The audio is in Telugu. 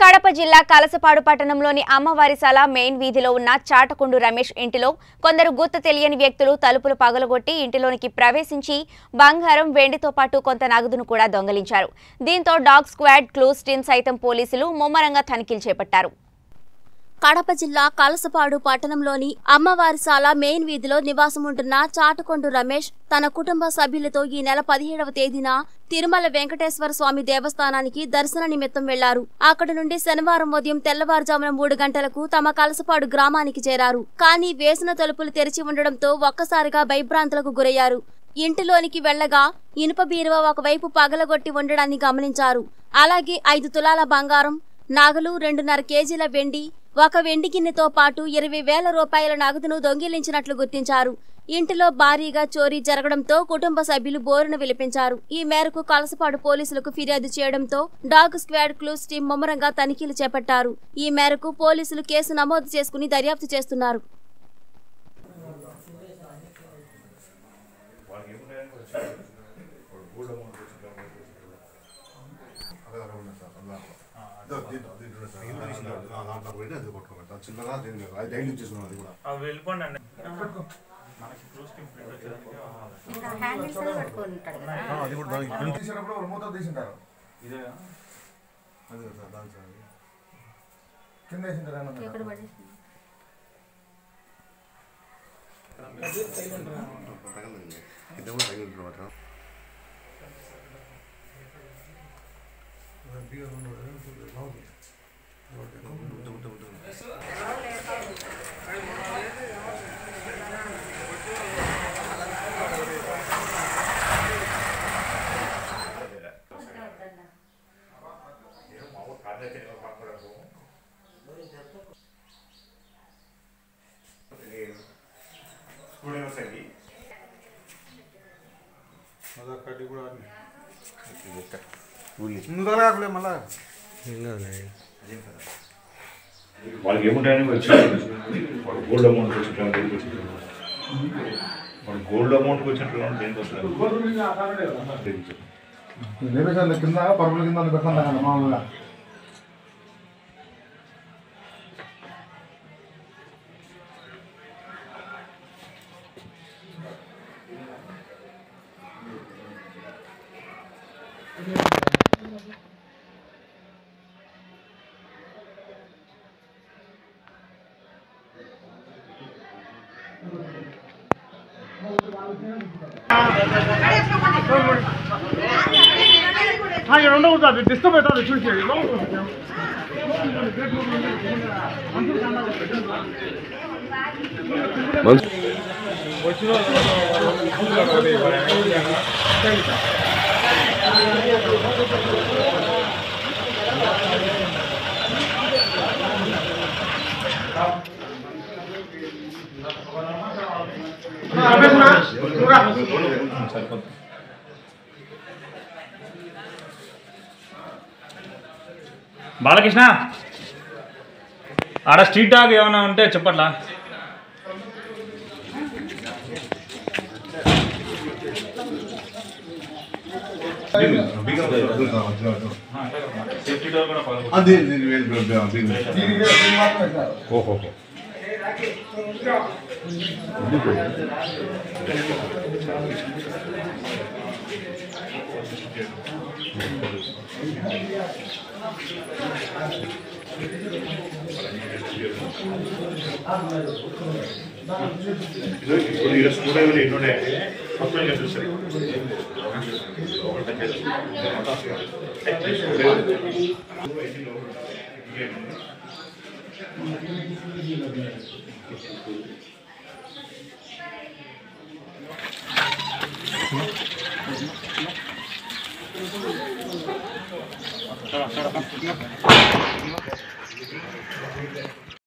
కడప జిల్లా కలసపాడు పట్టణంలోని అమ్మవారిశాల మెయిన్ వీధిలో ఉన్న చాటకొండు రమేష్ ఇంటిలో కొందరు గుర్తు తెలియని వ్యక్తులు తలుపులు పగలగొట్టి ఇంటిలోనికి ప్రవేశించి బంగారం వెండితో పాటు కొంత నగదును కూడా దొంగలించారు దీంతో డాగ్ స్క్వాడ్ క్లూస్ టీం సైతం పోలీసులు ముమ్మరంగా తనిఖీలు చేపట్టారు కడప జిల్లా కలసపాడు పట్టణంలోని అమ్మవారిశాల మెయిన్ వీధిలో నివాసం ఉంటున్న చాటుకొండు రమేష్ తన కుటుంబ సభ్యులతో ఈ నెల పదిహేడవ తేదీన తిరుమల వెంకటేశ్వర స్వామి దేవస్థానానికి దర్శన నిమిత్తం వెళ్లారు అక్కడి నుండి శనివారం ఉదయం తెల్లవారుజామున మూడు గంటలకు తమ కలసపాడు గ్రామానికి చేరారు కానీ వేసిన తలుపులు తెరిచి ఉండడంతో ఒక్కసారిగా భయభ్రాంతులకు గురయ్యారు ఇంటిలోనికి వెళ్లగా ఇనుప బీరువా ఒకవైపు పగలగొట్టి ఉండడాన్ని గమనించారు అలాగే ఐదు తులాల బంగారం నగలు రెండున్నర కేజీల వెండి ఒక వెండి గిన్నెతో పాటు ఇరవై వేల రూపాయల నగదును దొంగిలించినట్లు గుర్తించారు ఇంటిలో భారీగా చోరీ జరగడంతో కుటుంబ సభ్యులు బోరున విలిపించారు ఈ మేరకు కలసపాడు పోలీసులకు ఫిర్యాదు చేయడంతో డాగ్ స్క్వాడ్ క్లూస్ టీం ముమ్మరంగా తనిఖీలు చేపట్టారు ఈ మేరకు పోలీసులు కేసు నమోదు చేసుకుని దర్యాప్తు చేస్తున్నారు చిన్నగా డైలీ చేసుకున్నాం అది కూడా అవి వెళ్ళిపోండి అండి మనకి క్రూజ్ టీమ్ ప్రింట్ వచ్చేదానికి అది కూడా దానికి ప్రింట్ తీసినప్పుడు ఒక మూత తీసింటారు ఇదే అది కదా సార్ దానికి సార్ అది. కింద వేసింటారు ఏమన్నా తగలండి. ఇదే కూడా తగిలి ఉంటుంది మాత్రం ఉంటే, ఉంటే, ఉంటే, ఉంటే. ముందుగా కాకుండా మళ్ళా వాళ్ళకి ఏముంటాయని వచ్చి వాడు గోల్డ్ అమౌంట్ వచ్చినట్లు దేనికి వచ్చినట్లు వాడు గోల్డ్ అమౌంట్కి వచ్చినట్లు దేనికి వస్తున్నారు నిమిషాలు కింద పరుపుల కింద పెడతాను కదా మామూలుగా ಹಾಗೆ ఉండకూడదు డిస్టర్బ్ అవుతుంది చూసి సరిపోతుంది బాలకృష్ణ ఆడ స్ట్రీట్ డాగ్ ఏమైనా ఉంటే చెప్పట్లా సేఫ్టీ డోర్ కూడా పగలగొట్టు. అది నేను వేలు బిగ్ దీనికి దీనికి మాత్రం వేశారు ఓహో ఇప్పుడు ఈరోజు స్కూల్ ఎవరు ఎన్నుండే అప్పుడు ఇంకా చూసారు